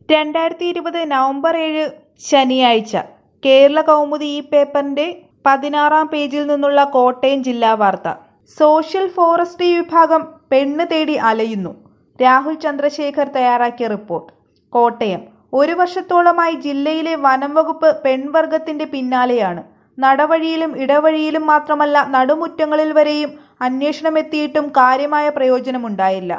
രണ്ടായിരത്തി ഇരുപത് നവംബർ ഏഴ് ശനിയാഴ്ച കേരള കൗമുദി ഈ പേപ്പറിന്റെ പതിനാറാം പേജിൽ നിന്നുള്ള കോട്ടയം ജില്ലാ വാർത്ത സോഷ്യൽ ഫോറസ്ട്രി വിഭാഗം പെണ്ണ് തേടി അലയുന്നു രാഹുൽ ചന്ദ്രശേഖർ തയ്യാറാക്കിയ റിപ്പോർട്ട് കോട്ടയം ഒരു വർഷത്തോളമായി ജില്ലയിലെ വനം വകുപ്പ് പെൺവർഗത്തിന്റെ പിന്നാലെയാണ് നടവഴിയിലും ഇടവഴിയിലും മാത്രമല്ല നടുമുറ്റങ്ങളിൽ വരെയും അന്വേഷണമെത്തിയിട്ടും കാര്യമായ പ്രയോജനമുണ്ടായില്ല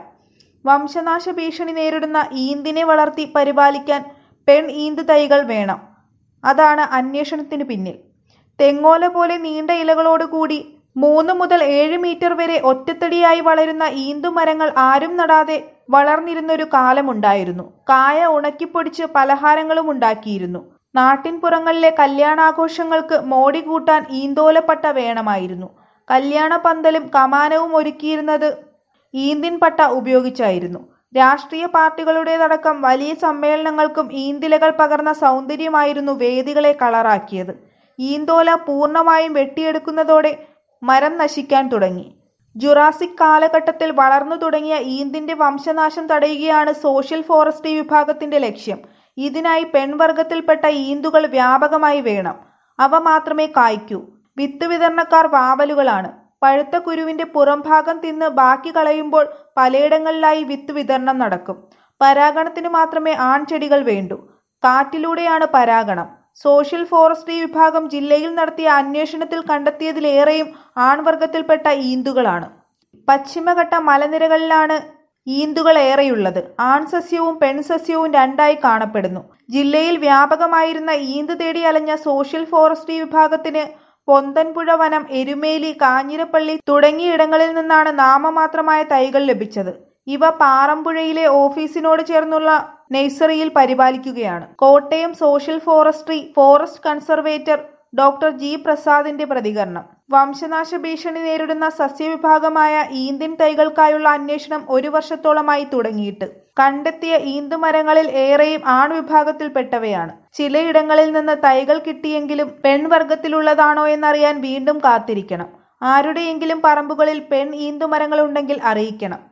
വംശനാശ ഭീഷണി നേരിടുന്ന ഈന്തിനെ വളർത്തി പരിപാലിക്കാൻ പെൺ ഈന്ത് തൈകൾ വേണം അതാണ് അന്വേഷണത്തിന് പിന്നിൽ തെങ്ങോല പോലെ നീണ്ട ഇലകളോടുകൂടി മൂന്ന് മുതൽ ഏഴ് മീറ്റർ വരെ ഒറ്റത്തടിയായി വളരുന്ന ഈന്തുമരങ്ങൾ ആരും നടാതെ വളർന്നിരുന്നൊരു കാലമുണ്ടായിരുന്നു കായ ഉണക്കിപ്പൊടിച്ച് പലഹാരങ്ങളും ഉണ്ടാക്കിയിരുന്നു നാട്ടിൻപുറങ്ങളിലെ കല്യാണാഘോഷങ്ങൾക്ക് മോടി കൂട്ടാൻ ഈന്തോലപ്പട്ട വേണമായിരുന്നു കല്യാണ പന്തലും കമാനവും ഒരുക്കിയിരുന്നത് ഈന്തിൻ പട്ട ഉപയോഗിച്ചായിരുന്നു രാഷ്ട്രീയ പാർട്ടികളുടേതടക്കം വലിയ സമ്മേളനങ്ങൾക്കും ഈന്തിലകൾ പകർന്ന സൗന്ദര്യമായിരുന്നു വേദികളെ കളറാക്കിയത് ഈന്തോല പൂർണ്ണമായും വെട്ടിയെടുക്കുന്നതോടെ മരം നശിക്കാൻ തുടങ്ങി ജുറാസിക് കാലഘട്ടത്തിൽ വളർന്നു തുടങ്ങിയ ഈന്തിന്റെ വംശനാശം തടയുകയാണ് സോഷ്യൽ ഫോറസ്ട്രി വിഭാഗത്തിന്റെ ലക്ഷ്യം ഇതിനായി പെൺവർഗത്തിൽപ്പെട്ട ഈന്തുകൾ വ്യാപകമായി വേണം അവ മാത്രമേ കായ്ക്കൂ വിത്ത് വിതരണക്കാർ വാവലുകളാണ് പഴുത്ത കുരുവിന്റെ പുറംഭാഗം തിന്ന് ബാക്കി കളയുമ്പോൾ പലയിടങ്ങളിലായി വിത്ത് വിതരണം നടക്കും പരാഗണത്തിന് മാത്രമേ ആൺചെടികൾ വേണ്ടൂ കാറ്റിലൂടെയാണ് പരാഗണം സോഷ്യൽ ഫോറസ്ട്രി വിഭാഗം ജില്ലയിൽ നടത്തിയ അന്വേഷണത്തിൽ കണ്ടെത്തിയതിലേറെയും ആൺവർഗത്തിൽപ്പെട്ട ഈന്തുകളാണ് പശ്ചിമഘട്ട മലനിരകളിലാണ് ഈന്തുകൾ ഏറെയുള്ളത് ആൺസസ്യവും പെൺസസ്യവും രണ്ടായി കാണപ്പെടുന്നു ജില്ലയിൽ വ്യാപകമായിരുന്ന ഈന്ത് തേടി അലഞ്ഞ സോഷ്യൽ ഫോറസ്ട്രി വിഭാഗത്തിന് പൊന്തൻപുഴ വനം എരുമേലി കാഞ്ഞിരപ്പള്ളി തുടങ്ങിയിടങ്ങളിൽ നിന്നാണ് നാമമാത്രമായ തൈകൾ ലഭിച്ചത് ഇവ പാറമ്പുഴയിലെ ഓഫീസിനോട് ചേർന്നുള്ള നഴ്സറിയിൽ പരിപാലിക്കുകയാണ് Kottayam social forestry forest conservator doctor G പ്രസാദിന്റെ പ്രതികരണം വംശനാശ ഭീഷണി നേരിടുന്ന സസ്യവിഭാഗമായ ഈന്തിൻ തൈകൾക്കായുള്ള അന്വേഷണം ഒരു വർഷത്തോളമായി തുടങ്ങിയിട്ട് കണ്ടെത്തിയ ഈന്തുമരങ്ങളിൽ ഏറെയും ആൺവിഭാഗത്തിൽപ്പെട്ടവയാണ് ചിലയിടങ്ങളിൽ നിന്ന് തൈകൾ കിട്ടിയെങ്കിലും പെൺവർഗത്തിലുള്ളതാണോ എന്നറിയാൻ വീണ്ടും കാത്തിരിക്കണം ആരുടെയെങ്കിലും പറമ്പുകളിൽ പെൺ ഈന്തുമരങ്ങളുണ്ടെങ്കിൽ അറിയിക്കണം